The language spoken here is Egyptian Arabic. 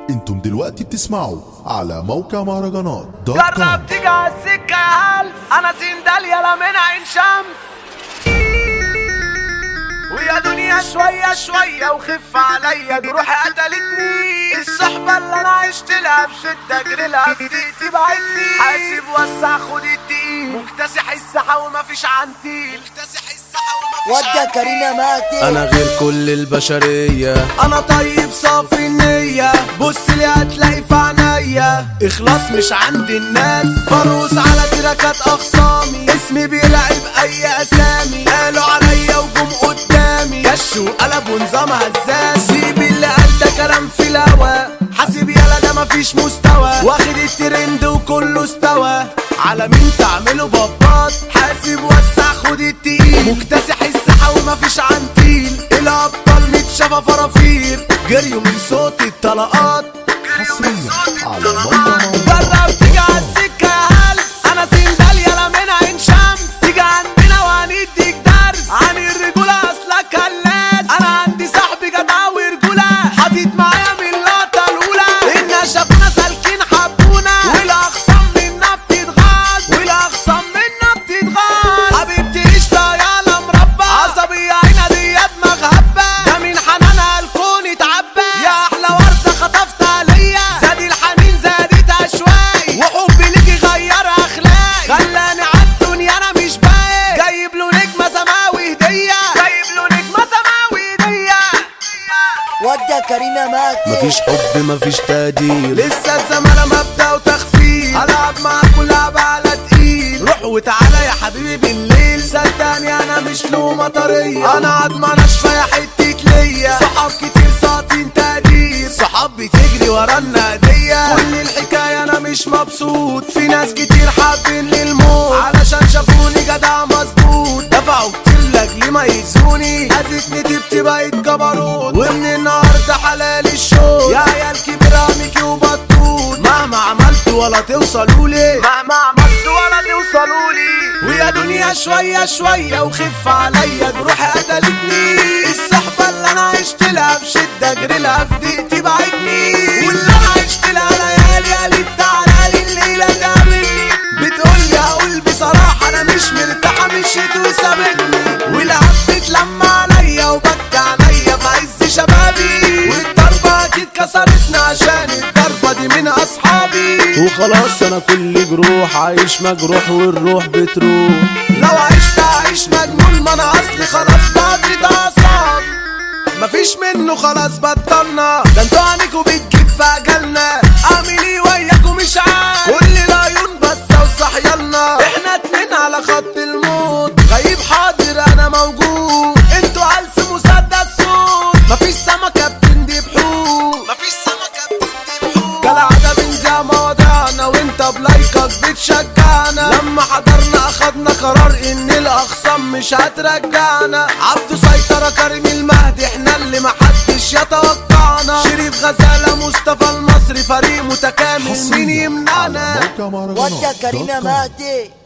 انتم دلوقتي بتسمعوا على موقع مهرجانات دوت كوم جرب تيجي على السكة يا هلس أنا سندال يلا من عين شمس ويا دنيا شوية شوية وخف عليا جروحي قتلتني الصحبة اللي أنا عشت لها في شدة أجري لها في دقيقتي بعدني حاسب وسع خد التقيل مكتسح الساحة ومفيش عنتيل مكتسح الساحة ومفيش ودى كارينا ماتت انا غير كل البشرية انا طيب صافي النية بص لي هتلاقي في عينيا اخلاص مش عند الناس برقص على تراكات اخصامي اسمي بيلعب اي اسامي قالوا عليا وجم قدامي كش وقلب ونظام هزاز سيب اللي قال ده كلام في الهوا حاسب يالا ده مفيش مستوى واخد الترند وكله استوى على مين تعملوا بابات حاسب وسع خد التقيل مكتسح الساحة ومفيش عنتيل الابطال متشافى فرافير جريوا من صوت الطلقات حصريا على موقع مهرجانات جرب تيجي على السكة يا هلس انا سندال يلا من عين شمس تيجي عندنا وهنديك درس عن الرجولة اصلك هلاس انا عندي صاحبي جدع ورجولة حاطط معايا من اللقطة الاولى ان شافونا سالكين حبونا والاخصام منا بتتغاظ والاخصام منا بتتغاظ حبيبتي قشطة يالا مربى عصبية عينا دي دماغ هبة ده من حنانها الكون اتعبى يا احلى وردة خطفتها ليا زاد الحنين زادت اشواي وحبي ليكي غير اخلاقي خلاني عالدنيا انا مش باقي جايب له نجمة سماوي هدية جايب له نجمة سماوي هدية ودى كارينا ماتت مفيش حب مفيش تقدير لسه الزمالة مبدأ وتخفيف هلعب معاك ولعب على تقيل روح وتعالى يا حبيبي بالليل صدقني انا مش له مطرية انا عضمة ناشفة يا حتة ليا صحاب كتير ساطين تقدير صحاب بتجري ورا النادية كل الحكاية انا مش مبسوط في ناس كتير حابين للموت علشان شافوني جدع مظبوط دفعوا كتير لاجلي ما يزوني هزتني تبتي بقيت جبروت ومن النهارده حلال الشوط يا عيال كبيرة ميكي وبطوط مهما عملت ولا توصلوا لي مهما عملت ولا توصلوا لي ويا دنيا شوية شوية وخف عليا جروحي قتلتني الصحبة اللي انا عشت لها في شدة اجري لها في دقيقتي بعتني واللي انا عشت لها ليالي قالت تعالى لي الليلة تقابلني بتقولي هقول بصراحة انا مش مرتاحة مشيت وسابتني والعب لما عليا وبكى عليا في عز شبابي والضربة اكيد كسرتنا عشان الضربة دي من اصحابي وخلاص انا كل جروح عايش مجروح والروح بتروح لو عشت اعيش مجنون ما انا اصلي خلاص ضغطت اعصاب مفيش منه خلاص بطلنا ده انتوا عنيكوا بتجيب في اجلنا اعمل ايه وياكوا مش عارف كل العيون بس وصحيالنا احنا اتنين على خط الموت غيب حاضر انا موجود انتوا هلس مسدس صوت مفيش سمكة بتندي بحوت مفيش سمكة بتندي بحوت كالعادة بنزع مواضيعنا وانت بلايكك بتشجعنا لما حضرنا اخدنا قرار ان الاخصام مش هترجعنا عبده سيطرة كريم المهدي احنا اللي محدش يتوقعنا شريف غزالة مصطفى المصري فريق متكامل مين حصريا على يمنعنا موقع مهرجانات ودى كارينا دوت كوم ماتت